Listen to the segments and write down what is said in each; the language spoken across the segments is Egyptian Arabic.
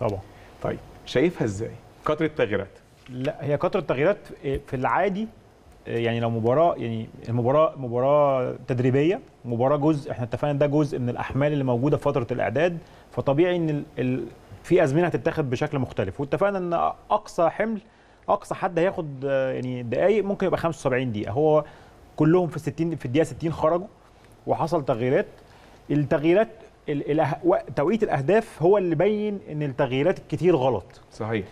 طبعا طيب شايفها ازاي كتر التغييرات لا هي كتر التغييرات في العادي يعني لو مباراه يعني المباراه مباراه تدريبيه مباراه جزء احنا اتفقنا ده جزء من الاحمال اللي موجوده في فتره الاعداد فطبيعي ان ال... ال... في ازمنه هتتاخد بشكل مختلف واتفقنا ان اقصى حمل اقصى حد هياخد يعني دقائق ممكن يبقى 75 دقيقه هو كلهم في 60 في الدقيقه 60 خرجوا وحصل تغييرات التغييرات ال... ال... توقيت الاهداف هو اللي بين ان التغييرات الكتير غلط صحيح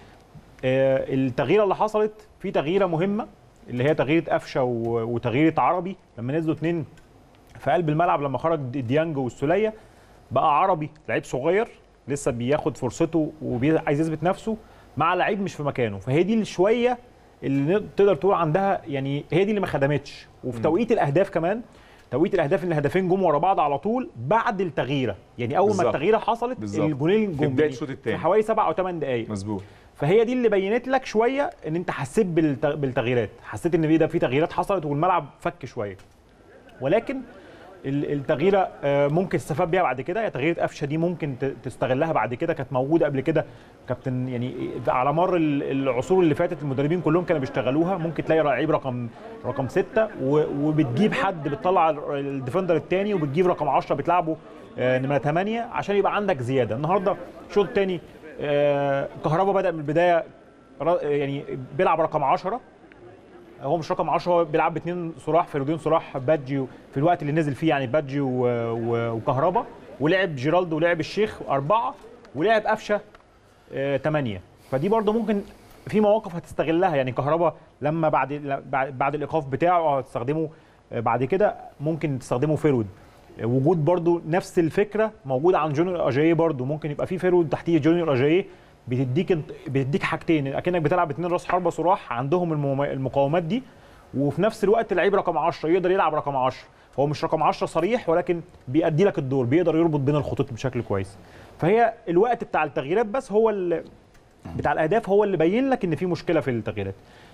آه التغييره اللي حصلت في تغييره مهمه اللي هي تغييره قفشه وتغييره عربي لما نزلوا اثنين في قلب الملعب لما خرج ديانج والسوليه بقى عربي لعيب صغير لسه بياخد فرصته وعايز يثبت نفسه مع لعيب مش في مكانه فهي دي شويه اللي تقدر تقول عندها يعني هي دي اللي ما خدمتش وفي توقيت الاهداف كمان توقيت الاهداف ان الهدفين جم ورا بعض على طول بعد التغييره يعني اول بالزبط. ما التغييره حصلت بالزبط. الجونين في جم بدايه الشوط الثاني في حوالي سبع او ثمان دقائق مظبوط فهي دي اللي بينت لك شويه ان انت حسيت بالتغييرات حسيت ان ده في تغييرات حصلت والملعب فك شويه ولكن التغييره ممكن تستفاد بيها بعد كده هي تغييره قفشه دي ممكن تستغلها بعد كده كانت موجوده قبل كده كابتن يعني على مر العصور اللي فاتت المدربين كلهم كانوا بيشتغلوها ممكن تلاقي لعيب رقم رقم ستة وبتجيب حد بتطلع الديفندر الثاني وبتجيب رقم 10 بتلعبه نمره 8 عشان يبقى عندك زياده النهارده الشوط الثاني كهربا بدا من البدايه يعني بيلعب رقم 10 هو مش رقم 10 هو بيلعب باثنين صراح فيرودين صراح بادجي في الوقت اللي نزل فيه يعني بادجي وكهربا ولعب جيرالدو ولعب الشيخ اربعه ولعب قفشه ثمانيه فدي برده ممكن في مواقف هتستغلها يعني كهربا لما بعد بعد الايقاف بتاعه هتستخدمه بعد كده ممكن تستخدمه فيرود وجود برده نفس الفكره موجوده عن جونيور اجاييه برده ممكن يبقى في فيرود تحتيه جونيور اجاييه بتديك بتديك حاجتين اكنك بتلعب اثنين راس حربه صراح عندهم المقاومات دي وفي نفس الوقت لعيب رقم 10 يقدر يلعب رقم 10 هو مش رقم 10 صريح ولكن بيأدي لك الدور بيقدر يربط بين الخطوط بشكل كويس فهي الوقت بتاع التغييرات بس هو اللي بتاع الاهداف هو اللي بين لك ان في مشكله في التغييرات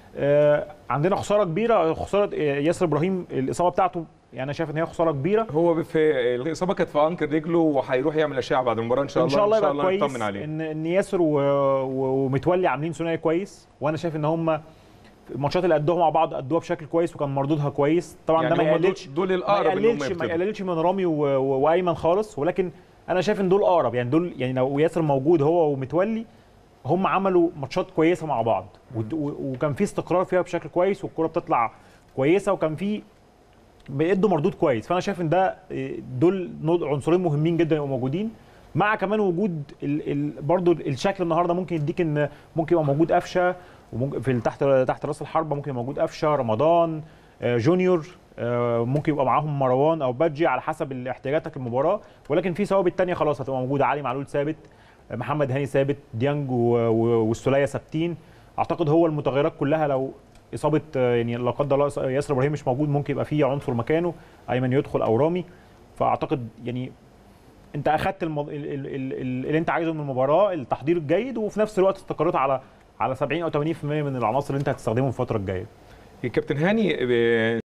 آه عندنا خساره كبيره خساره ياسر ابراهيم الاصابه بتاعته يعني انا شايف ان هي خساره كبيره هو في الاصابه كانت في انكر رجله وهيروح يعمل اشعه بعد المباراه ان شاء الله ان شاء الله, إن شاء الله يبقى كويس عليه ان ان ياسر و... و... ومتولي عاملين ثنائي كويس وانا شايف ان هم الماتشات اللي قدوها مع بعض قدوها بشكل كويس وكان مردودها كويس طبعا يعني ده ما يقللش دول الاقرب ما يقللش ما يقللش من رامي و... و... وايمن خالص ولكن انا شايف ان دول اقرب يعني دول يعني لو ياسر موجود هو ومتولي هم عملوا ماتشات كويسه مع بعض و... وكان في استقرار فيها بشكل كويس والكره بتطلع كويسه وكان في بيدوا مردود كويس فانا شايف ان ده دول عنصرين مهمين جدا يبقوا موجودين مع كمان وجود ال ال برضو الشكل النهارده ممكن يديك ان ممكن يبقى موجود قفشه وممكن في تحت تحت راس الحربه ممكن يبقى موجود قفشه رمضان جونيور ممكن يبقى معاهم مروان او بادجي على حسب احتياجاتك المباراه ولكن في ثوابت ثانيه خلاص هتبقى موجوده علي معلول ثابت محمد هاني ثابت ديانج والسوليه ثابتين اعتقد هو المتغيرات كلها لو اصابه يعني لا قدر الله ياسر ابراهيم مش موجود ممكن يبقى فيه عنصر مكانه ايمن يدخل او رامي فاعتقد يعني انت اخذت المض... اللي انت عايزه من المباراه التحضير الجيد وفي نفس الوقت استقريت على على 70 او 80% من العناصر اللي انت هتستخدمهم في الفتره الجايه كابتن هاني